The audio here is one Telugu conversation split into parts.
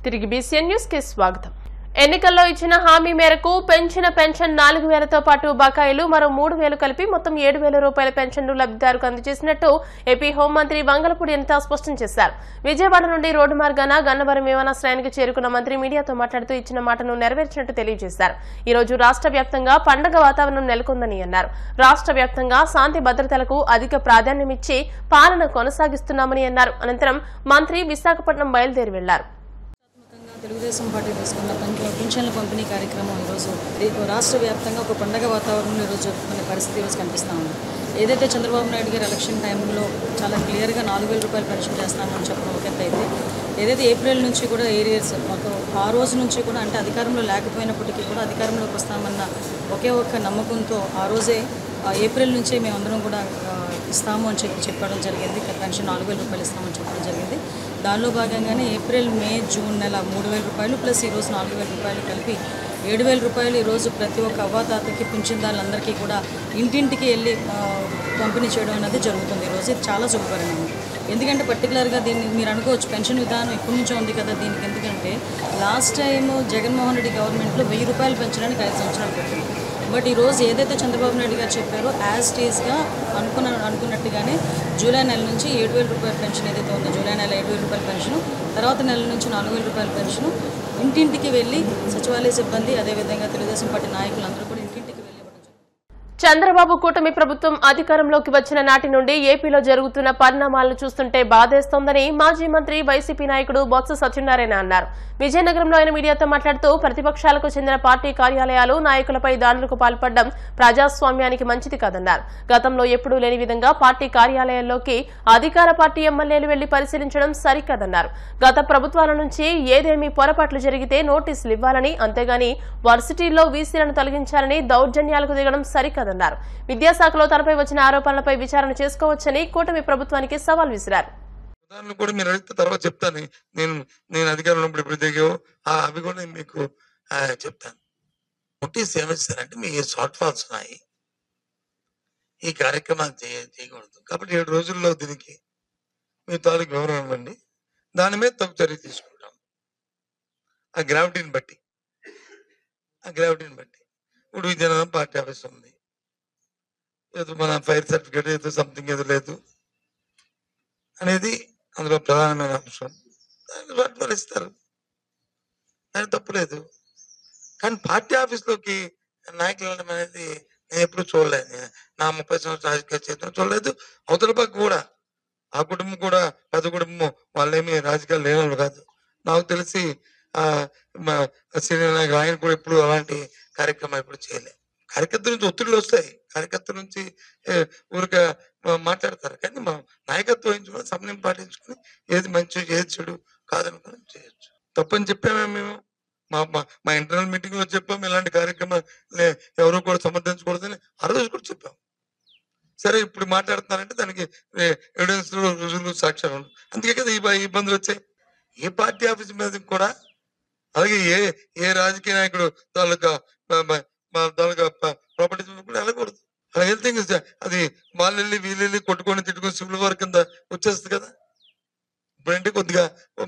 తిరిగి బీసీఎన్ న్యూస్ కి స్వాగతం ఎన్నికల్లో ఇచ్చిన హామీ మేరకు పెంచిన పెన్షన్ నాలుగు వేలతో పాటు బకాయిలు మరో మూడు వేలు కలిపి మొత్తం ఏడు వేల రూపాయల పెన్షన్లు లబ్ధిదారుకు అందజేసినట్టు ఏపీ హోంమంత్రి వంగలపూడి అనిత స్పష్టం చేశారు విజయవాడ నుండి రోడ్డు మార్గాన గన్నవరం విమానాశ్రయానికి చేరుకున్న మంత్రి మీడియాతో మాట్లాడుతూ ఇచ్చిన మాటను నెరవేర్చినట్టు తెలియజేశారు ఈ రోజు రాష్ట్ర వ్యాప్తంగా పండగ వాతావరణం నెలకొందని అన్నారు రాష్ట్ర వ్యాప్తంగా శాంతి భద్రతలకు అధిక ప్రాధాన్యమిచ్చి పాలన కొనసాగిస్తున్నామని అన్నారు అనంతరం మంత్రి విశాఖపట్నం బయలుదేరి వెళ్లారు వ్యాప్తంగా తెలుగుదేశం పార్టీ తీసుకున్న పెన్- పింఛన్ల పంపిణీ కార్యక్రమం ఈరోజు రే- రాష్ట్ర వ్యాప్తంగా ఒక పండగ వాతావరణంలో ఈరోజు జరుపుకునే పరిస్థితి ఈరోజు కనిపిస్తూ ఉంది ఏదైతే చంద్రబాబు నాయుడు గారు ఎలక్షన్ టైంలో చాలా క్లియర్గా నాలుగు వేల రూపాయలు పెన్షన్ చేస్తామని చెప్పడం ఒక ఎత్తు అయితే ఏదైతే ఏప్రిల్ నుంచి కూడా ఏరియర్స్ మాకు ఆ రోజు నుంచి కూడా అంటే అధికారంలో లేకపోయినప్పటికీ కూడా అధికారంలోకి వస్తామన్న ఒకే ఒక్క నమ్మకంతో ఆ రోజే ఆ ఏప్రిల్ నుంచే మేమందరం కూడా ఆ, ఇస్తాము అని చెప్పి చెప్పడం జరిగింది పెన్షన్ నాలుగు వేల రూపాయలు ఇస్తామని చెప్పడం జరిగింది దానిలో భాగంగానే ఏప్రిల్ మే జూన్ నెల మూడు వేల రూపాయలు ప్లస్ ఈరోజు నాలుగు వేల రూపాయలు కలిపి ఏడు వేల రూపాయలు ఈరోజు ప్రతి ఒక్క అవ్వాతాతకి పింఛన్దారులందరికీ కూడా ఇంటింటికి వెళ్ళి ఆ, పంపిణీ చేయడం అనేది జరుగుతుంది ఈరోజు ఇది చాలా శుభపరిణామం ఎందుకంటే పర్టికులర్గా దీన్ని మీరు అనుకోవచ్చు పెన్షన్ విధానం ఎప్పటి నుంచో ఉంది కదా దీనికి ఎందుకంటే లాస్ట్ టైం జగన్మోహన్ రెడ్డి గవర్నమెంట్లో వెయ్యి రూపాయలు పెంచడానికి ఐదు సంవత్సరాలు పట్టింది బట్ ఈ రోజు ఏదైతే చంద్రబాబు నాయుడు గారు చెప్పారో యాజ్ టీజ్గా అనుకున్న అనుకున్నట్టుగానే జూలై నెల నుంచి ఏడు వేల రూపాయల పెన్షన్ ఏదైతే ఉందో జూలై నెల ఏడు వేల రూపాయల పెన్షన్ తర్వాత నెల నుంచి నాలుగు వేల రూపాయల పెన్షన్ ఇంటింటికి వెళ్ళి సచివాలయ సిబ్బంది అదేవిధంగా తెలుగుదేశం పార్టీ నాయకులు అందరూ కూడా ఇంటింటికి వెళ్ళి ఇవ్వడం జరుగుతుంది. చంద్రబాబు కూటమి ప్రభుత్వం అధికారంలోకి వచ్చిన నాటి నుండి ఏపీలో జరుగుతున్న పరిణామాలను చూస్తుంటే బాధేస్తోందని మాజీ మంత్రి వైసీపీ నాయకుడు బొత్స సత్యనారాయణ అన్నారు విజయనగరంలో ఆయన మీడియాతో మాట్లాడుతూ ప్రతిపక్షాలకు చెందిన పార్టీ కార్యాలయాలు నాయకులపై దాడులకు పాల్పడడం ప్రజాస్వామ్యానికి మంచిది కాదన్నారు గతంలో ఎప్పుడూ లేని విధంగా పార్టీ కార్యాలయాల్లోకి అధికార పార్టీ ఎమ్మెల్యేలు వెళ్లి పరిశీలించడం సరికాదన్నారు గత ప్రభుత్వాల నుంచి ఏదేమి పొరపాట్లు జరిగితే నోటీసులు ఇవ్వాలని అంతేగాని వర్సిటీల్లో వీసీలను తొలగించాలని దౌర్జన్యాలకు దిగడం సరికాదన్నారు విద్యాశాఖలో తనపై వచ్చిన ఆరోపణలపై విచారణ చేసుకోవచ్చని కూటమి ప్రభుత్వానికి సవాల్ విసిరారు ఉదాహరణ కూడా మీరు అడిగితే తర్వాత చెప్తాను నేను నేను అధికారంలో ఉన్నప్పుడు ఎప్పుడు దిగావో ఆ అవి కూడా నేను మీకు ఆ, చెప్తాను నోటీస్ ఏమిస్తారంటే మీ షార్ట్ ఫాల్స్ ఉన్నాయి ఈ కార్యక్రమాలు చేయ చేయకూడదు కాబట్టి ఏడు రోజుల్లో దీనికి మీ తాలూకు వివరణ ఇవ్వండి దాని మీద తప్పు చర్య తీసుకుంటాం ఆ గ్రావిటీని బట్టి ఆ గ్రావిటీని బట్టి ఇప్పుడు విజయనగరం పార్టీ ఆఫీస్ ఉంది ఏదో మన ఫైర్ సర్టిఫికేట్ ఏదో సంథింగ్ ఏదో లేదు అనేది అందులో ప్రధానమైన అంశం దాన్ని వాటిలో ఇస్తారు దాని తప్పులేదు కానీ పార్టీ ఆఫీస్లోకి నాయకులు వెళ్ళడం అనేది నేను ఎప్పుడు చూడలేదు నేను నా ముప్పై సంవత్సరాల రాజకీయ చరిత్ర చూడలేదు అవతల పక్క కూడా ఆ కుటుంబం కూడా పెద్ద కుటుంబం వాళ్ళేమి రాజకీయాలు లేని వాళ్ళు కాదు నాకు తెలిసి ఆ మా సీనియర్ నాయకులు ఆయన కూడా ఎప్పుడు అలాంటి కార్యక్రమం ఎప్పుడు చేయలేదు కార్యకర్తల నుంచి ఒత్తిడిలు వస్తాయి కార్యకర్తల నుంచి ఏ, ఊరిక ఆ, మాట్లాడతారు కానీ మనం నాయకత్వం వహించుకొని సమయం పాటించుకొని ఏది మంచి ఏది చెడు కాదనుకుని చేయొచ్చు తప్పని చెప్పామే మేము మా మా- మా ఇంటర్నల్ మీటింగ్ లో చెప్పాము ఇలాంటి కార్యక్రమాలు లే- ఎవరు కూడా సమర్థించకూడదని ఆ రోజు కూడా చెప్పాం సరే ఇప్పుడు మాట్లాడుతున్నారంటే దానికి ఎవిడెన్స్ రుజువులు సాక్ష్యాలు ఉన్నాయి. అందుకే కదా ఈ బ- ఈ ఇబ్బందులు వచ్చాయి ఏ పార్టీ ఆఫీస్ మీద కూడా అలాగే ఏ ఏ రాజకీయ నాయకుడు తాలూకా బ- బ- బ- తాలూకా ప్రాపర్టీస్ కూడా వెళ్ళకూడదు అలా వెళ్తే ఇంక స- అది వాళ్ళు వెళ్ళి వీళ్ళు వెళ్ళి కొట్టుకొని తిట్టుకొని సివిల్ వార్ కింద వచ్చేస్తుంది కదా ఇప్పుడంటే కొద్దిగా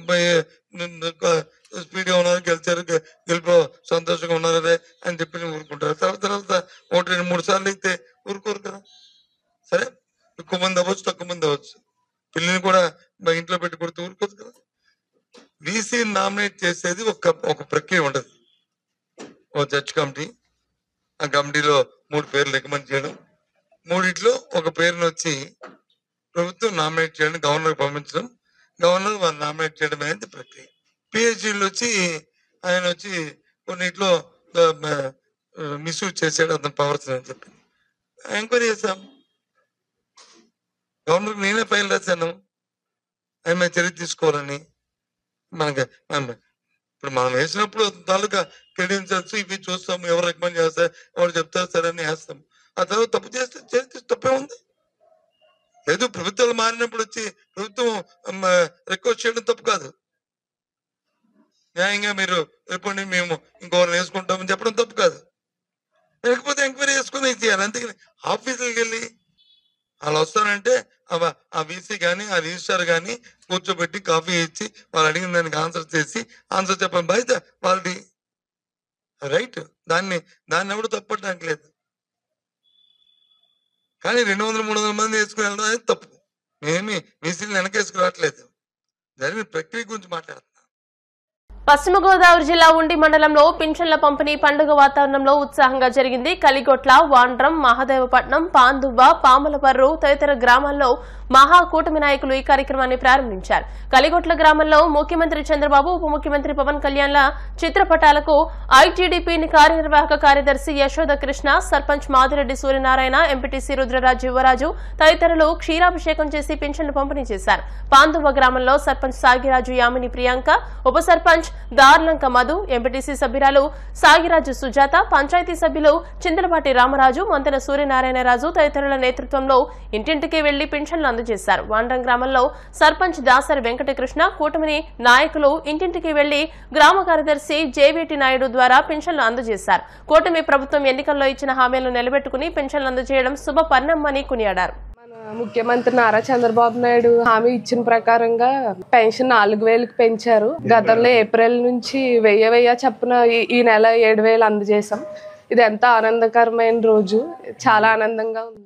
స్పీడ్ గా ఉన్నారు గెలిచారు గె- గెలిపో సంతోషంగా ఉన్నారు అదే అని చెప్పి ఊరుకుంటారు తర్వాత తర్వాత ఒకటి రెండు మూడు సార్లు అయితే ఊరుకోరు కదా సరే ఎక్కువ మంది అవ్వచ్చు తక్కువ మంది అవ్వచ్చు పిల్లని కూడా మా ఇంట్లో పెట్టి కొడుతూ ఊరుకోదు కదా వీసీ నామినేట్ చేసేది ఒక ఒక ప్రక్రియ ఉండదు ఓ జడ్జ్ కమిటీ ఆ కమిటీలో మూడు పేర్లు రికమెండ్ చేయడం మూడిట్లో ఒక పేరును వచ్చి ప్రభుత్వం నామినేట్ చేయడం గవర్నర్ పంపించడం గవర్నర్ వారు నామినేట్ చేయడం అనేది ప్రక్రియ పిహెచ్డీలు వచ్చి ఆయన వచ్చి కొన్నిట్లో మిస్యూజ్ చేసాడు అతను పవర్స్ అని చెప్పి ఎంక్వైరీ చేశాం గవర్నర్ నేనే ఫైల్ రాశాను ఆయన మీద చర్య తీసుకోవాలని మనకి మనం- ఇప్పుడు మనం వేసినప్పుడు తాలూకా క్రెడెన్షియల్స్ ఇవి చూస్తాం ఎవరు రికమెండ్ చేస్తారు ఎవరు చెప్తారు సరే అని వేస్తాం ఆ తర్వాత తప్పు చేస్తే చేస్తే తప్పే ఉంది లేదు ప్రభుత్వాలు మారినప్పుడు వచ్చి ప్రభుత్వం రిక్వెస్ట్ చేయడం తప్పు కాదు న్యాయంగా మీరు రేపండి మేము ఇంకోరిని వేసుకుంటామని చెప్పడం తప్పు కాదు లేకపోతే ఎంక్వైరీ చేసుకుని చేయాలి అందుకని ఆఫీసులకు వెళ్ళి వాళ్ళు వస్తారంటే ఆ- ఆ వీసీ కానీ ఆ రిజిస్టర్ కానీ కూర్చోబెట్టి కాఫీ ఇచ్చి వాళ్ళు అడిగిన దానికి ఆన్సర్ చేసి ఆన్సర్ చెప్పని బాధ్యత వాళ్ళది రైట్ దాన్ని దాన్ని ఎవడు తప్పట్టడానికి లేదు కానీ రెండు వందల మూడు వందల మంది వేసుకుని వెళ్ళడం అనేది తప్పు మేమేమి వీసీని వెనకేసుకురావట్లేదు జరిగిన ప్రక్రియ గురించి మాట్లాడుతున్నాం పశ్చిమ గోదావరి జిల్లా ఉండి మండలంలో పింఛన్ల పంపిణీ పండుగ వాతావరణంలో ఉత్సాహంగా జరిగింది కలిగొట్ల వాండ్రం మహాదేవపట్నం పాందుబ్బ పాములపర్రు తదితర గ్రామాల్లో మహాకూటమి నాయకులు ఈ కార్యక్రమాన్ని ప్రారంభించారు కలిగొట్ల గ్రామంలో ముఖ్యమంత్రి చంద్రబాబు ఉప ముఖ్యమంత్రి పవన్ కళ్యాణ్ల చిత్రపటాలకు ఐటీడీపీ కార్యనిర్వాహక కార్యదర్శి యశోద కృష్ణ సర్పంచ్ మాదిరెడ్డి సూర్యనారాయణ ఎంపీటీసీ రుద్రరాజు యువరాజు తదితరులు క్షీరాభిషేకం చేసి పింఛన్లు పంపిణీ చేశారు పాందువ గ్రామంలో సర్పంచ్ సాగిరాజు యామిని ప్రియాంక ఉప సర్పంచ్ దార్లంక మధు ఎంపీటీసీ సభ్యురాలు సాగిరాజు సుజాత పంచాయతీ సభ్యులు చింతలపాటి రామరాజు మంతెన సూర్యనారాయణరాజు తదితరుల నేతృత్వంలో ఇంటింటికి వెళ్లి పింఛన్లు అందజేశారు వాండ్రం గ్రామంలో సర్పంచ్ దాసరి వెంకటకృష్ణ కూటమిని నాయకులు ఇంటింటికి వెళ్లి గ్రామ కార్యదర్శి జేవీటి నాయుడు ద్వారా పింఛన్లు అందజేశారు కూటమి ప్రభుత్వం ఎన్నికల్లో ఇచ్చిన హామీలను నిలబెట్టుకుని పింఛన్లు అందజేయడం శుభ పరిణామని కొనియాడారు మన ముఖ్యమంత్రి నారా చంద్రబాబు నాయుడు హామీ ఇచ్చిన ప్రకారంగా పెన్షన్ నాలుగు వేలకు పెంచారు గతంలో ఏప్రిల్ నుంచి వెయ్యి వెయ్యి చప్పున ఈ- ఈ నెల ఏడు వేలు అందజేశాం ఇది ఎంతో ఆనందకరమైన రోజు చాలా ఆనందంగా ఉంది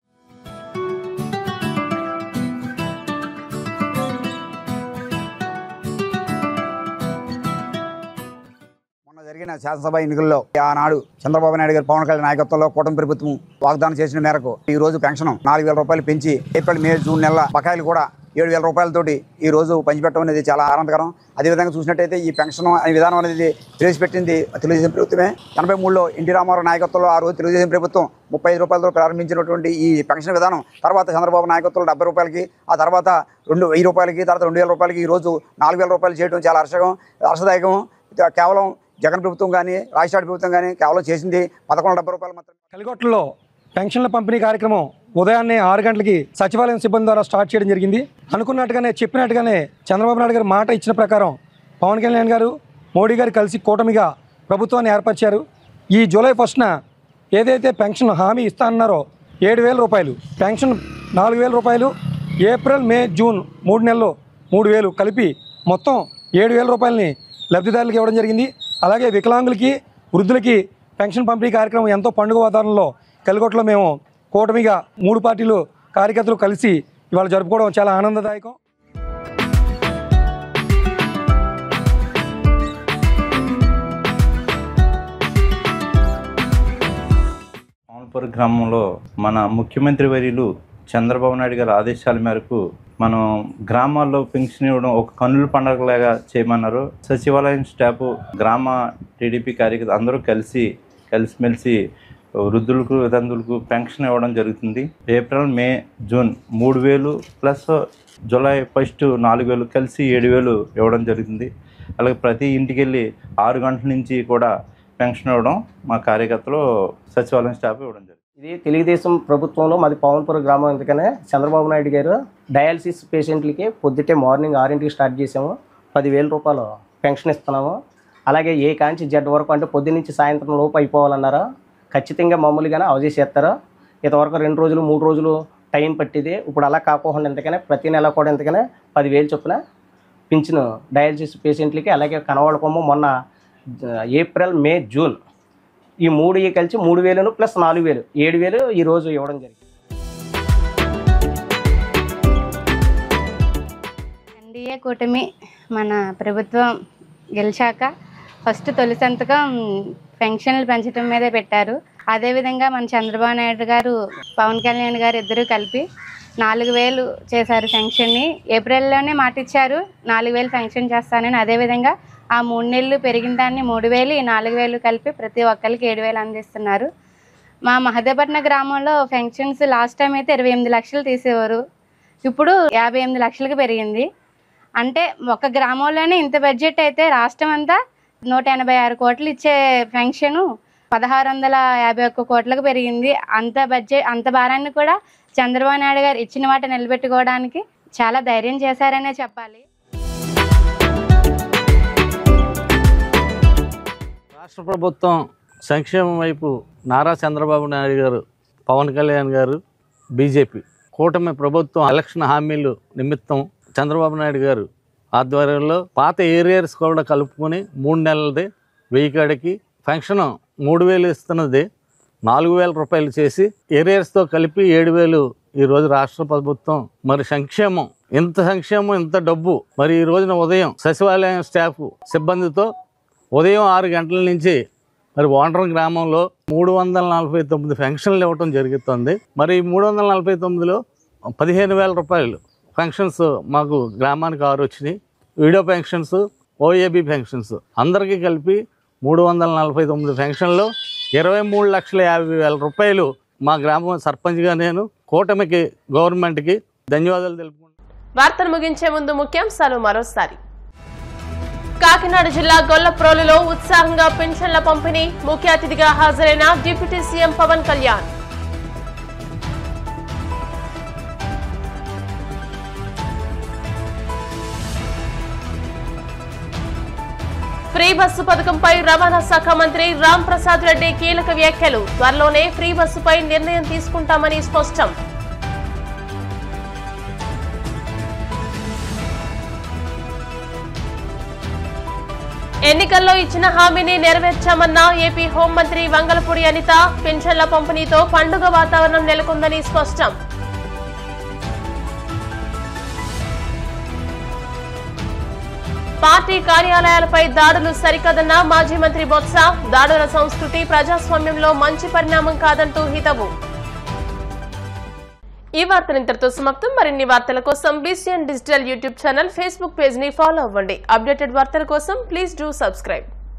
మొన్న జరిగిన శాసనసభ ఎన్నికల్లో ఆనాడు చంద్రబాబు నాయుడు గారి పవన్ కళ్యాణ్ నాయకత్వంలో కూటమి ప్రభుత్వం వాగ్దానం చేసిన మేరకు ఈ రోజు పెన్షన్ నాలుగు వేల రూపాయలు పెంచి ఏప్రిల్ మే జూన్ నెలల బకాయిలు కూడా ఏడు వేల రూపాయలతోటి ఈ రోజు పంచిపెట్టడం అనేది చాలా ఆనందకరం అదేవిధంగా చూసినట్టయితే ఈ పెన్షన్ అనే విధానం అనేది ప్రవేశపెట్టింది తెలుగుదేశం ప్రభుత్వమే ఎనభై మూడులో ఎన్టీ రామారావు నాయకత్వంలో ఆ రోజు తెలుగుదేశం ప్రభుత్వం ముప్పై ఐదు రూపాయలతో ప్రారంభించినటువంటి ఈ పెన్షన్ విధానం తర్వాత చంద్రబాబు నాయకత్వంలో డెబ్బై రూపాయలకి ఆ తర్వాత రెండు వెయ్యి రూపాయలకి తర్వాత రెండు వేల రూపాయలకి ఈ రోజు నాలుగు వేల రూపాయలు చేయడం చాలా హర్షకం హర్షదాయకం ఇది కేవలం జగన్ ప్రభుత్వం కానీ రాజస్థాన్ ప్రభుత్వం కానీ కేవలం చేసింది పదకొండు డెబ్బై రూపాయలు మాత్రం కలిగొట్టలో పెన్షన్ల పంపిణీ కార్యక్రమం ఉదయాన్నే ఆరు గంటలకి సచివాలయం సిబ్బంది ద్వారా స్టార్ట్ చేయడం జరిగింది అనుకున్నట్టుగానే చెప్పినట్టుగానే చంద్రబాబు నాయుడు గారు మాట ఇచ్చిన ప్రకారం పవన్ కళ్యాణ్ గారు మోడీ గారు కలిసి కూటమిగా ప్రభుత్వాన్ని ఏర్పరిచారు ఈ జూలై ఫస్ట్న ఏదైతే పెన్షన్ హామీ ఇస్తా అన్నారో ఏడు వేల రూపాయలు పెన్షన్ నాలుగు వేల రూపాయలు ఏప్రిల్ మే జూన్ మూడు నెలలు మూడు వేలు కలిపి మొత్తం ఏడు వేల రూపాయలని లబ్ధిదారులకు ఇవ్వడం జరిగింది అలాగే వికలాంగులకి వృద్ధులకి పెన్షన్ పంపిణీ కార్యక్రమం ఎంతో పండుగ వాతావరణంలో కలిగొట్టలో మేము కూటమిగా మూడు పార్టీలు కార్యకర్తలు కలిసి ఇవాళ జరుపుకోవడం చాలా ఆనందదాయకం మామూలుపూర్ గ్రామంలో మన ముఖ్యమంత్రి వర్యులు చంద్రబాబు నాయుడు గారి ఆదేశాల మేరకు మనం గ్రామాల్లో పెన్షన్ ఇవ్వడం ఒక కన్నుల పండగలాగా చేయమన్నారు సచివాలయం స్టాఫ్ గ్రామ టీడీపీ కార్యకర్త అందరూ కలిసి కలిసిమెలిసి వృద్ధులకు వితంతులకు పెన్షన్ ఇవ్వడం జరుగుతుంది ఏప్రిల్ మే జూన్ మూడు వేలు ప్లస్ జూలై ఫస్ట్ నాలుగు వేలు కలిసి ఏడు వేలు ఇవ్వడం జరుగుతుంది అలాగే ప్రతి ఇంటికి వెళ్ళి ఆరు గంటల నుంచి కూడా పెన్షన్ ఇవ్వడం మా కార్యకర్తలు సచివాలయం స్టాఫ్ ఇవ్వడం జరిగింది ఇది తెలుగుదేశం ప్రభుత్వంలో మాది పవన్పురం గ్రామం ఎందుకనే చంద్రబాబు నాయుడు గారు డయాలసిస్ పేషెంట్లకి పొద్దుటే మార్నింగ్ ఆరింటికి స్టార్ట్ చేసాము పదివేల రూపాయలు పెన్షన్ ఇస్తున్నాము అలాగే ఏ కాంచి జెడ్ వరకు అంటే పొద్దు నుంచి సాయంత్రం లోపు అయిపోవాలన్నారా ఖచ్చితంగా మామూలుగానే అవజేసేస్తారు ఇంతవరకు రెండు రోజులు మూడు రోజులు టైం పట్టింది ఇప్పుడు అలా కాకుండా ఎందుకనే ప్రతి నెల కూడా ఎందుకనే పదివేలు చొప్పున పింఛను డయాలసిస్ పేషెంట్లకి అలాగే కనవాళ్ళ కొమ్మ మొన్న ఆ, ఏప్రిల్ మే జూన్ ఈ మూడు ఇవి కలిసి మూడు వేలను ప్లస్ నాలుగు వేలు ఏడు వేలు ఈ రోజు ఇవ్వడం జరిగింది ఎన్డీఏ కూటమి మన ప్రభుత్వం గెలిచాక ఫస్ట్ తొలి సంతకం పెన్షన్లు పెంచడం మీదే పెట్టారు అదేవిధంగా మన చంద్రబాబు నాయుడు గారు పవన్ కళ్యాణ్ గారు ఇద్దరు కలిపి నాలుగు వేలు చేశారు పెన్షన్ని ఏప్రిల్లోనే మాట ఇచ్చారు నాలుగు వేలు పెన్షన్ చేస్తానని అదేవిధంగా ఆ మూడు నెలలు పెరిగిన దాన్ని మూడు వేలు ఈ నాలుగు వేలు కలిపి ప్రతి ఒక్కరికి ఏడు వేలు అందిస్తున్నారు మా మహదేపట్నం గ్రామంలో పెన్షన్స్ లాస్ట్ టైం అయితే ఇరవై ఎనిమిది లక్షలు తీసేవారు ఇప్పుడు యాభై ఎనిమిది లక్షలకు పెరిగింది అంటే ఒక గ్రామంలోనే ఇంత బడ్జెట్ అయితే రాష్ట్రం అంతా నూట ఎనభై ఆరు కోట్లు ఇచ్చే పెన్షను పదహారు వందల యాభై ఒక్క కోట్లకు పెరిగింది అంత బడ్జెట్ అంత భారాన్ని కూడా చంద్రబాబు నాయుడు గారు ఇచ్చిన మాట నిలబెట్టుకోవడానికి చాలా ధైర్యం చేశారనే చెప్పాలి రాష్ట్ర ప్రభుత్వం సంక్షేమం వైపు నారా చంద్రబాబు నాయుడు గారు పవన్ కళ్యాణ్ గారు బీజేపీ కూటమి ప్రభుత్వం ఎలక్షన్ హామీలు నిమిత్తం చంద్రబాబు నాయుడు గారు ఆధ్వర్యంలో పాత ఏరియాస్ కూడా కలుపుకొని మూడు నెలలది వెయ్యి కాడికి పెన్షన్ మూడు వేలు ఇస్తున్నది నాలుగు వేల రూపాయలు చేసి ఏరియాస్తో కలిపి ఏడు వేలు ఈరోజు రాష్ట్ర ప్రభుత్వం మరి సంక్షేమం ఇంత సంక్షేమం ఇంత డబ్బు మరి ఈ రోజున ఉదయం సచివాలయం స్టాఫ్ సిబ్బందితో ఉదయం ఆరు గంటల నుంచి మరి వాండ్రం గ్రామంలో మూడు వందల నలభై తొమ్మిది ఫంక్షన్లు ఇవ్వటం జరుగుతుంది మరి ఈ మూడు వందల నలభై తొమ్మిదిలో పదిహేను వేల రూపాయలు ఫంక్షన్స్ మాకు గ్రామానికి ఆరు వచ్చినాయి వీడియో ఫంక్షన్స్ ఓఏబి ఫంక్షన్స్ అందరికీ కలిపి మూడు వందల నలభై తొమ్మిది ఫంక్షన్లో ఇరవై మూడు లక్షల యాభై వేల రూపాయలు మా గ్రామం సర్పంచ్గా నేను కూటమికి గవర్నమెంట్కి ధన్యవాదాలు తెలుపుకుంటున్నాను వార్తలు ముగించే ముందు ముఖ్యాంశాలు మరోసారి కాకినాడ జిల్లా గొల్లప్రోలులో ఉత్సాహంగా పెన్షన్ల పంపిణీ ముఖ్య అతిథిగా హాజరైన deputy CM Pawan Kalyan free bus పథకంపై రవాణా శాఖ మంత్రి రామ్ ప్రసాద్ రెడ్డి కీలక వ్యాఖ్యలు త్వరలోనే ఫ్రీ బస్సుపై నిర్ణయం తీసుకుంటామని స్పష్టం ఎన్నికల్లో ఇచ్చిన హామీని నెరవేర్చామన్న ఏపీ హోంమంత్రి వంగలపూడి అనిత పెన్షన్ల పంపిణీతో పండుగ వాతావరణం నెలకొందని స్పష్టం పార్టీ కార్యాలయాలపై దాడులు సరికదన్న మాజీ మంత్రి బొత్స దాడుల సంస్కృతి ప్రజాస్వామ్యంలో మంచి పరిణామం కాదంటూ హితవు ఈ వార్తలు ఇంతటితో సమాప్తం మరిన్ని వార్తల కోసం BCN digital YouTube channel Facebook page ని ఫాలో అవ్వండి అప్డేటెడ్ వార్తల కోసం ప్లీజ్ డూ సబ్స్క్రైబ్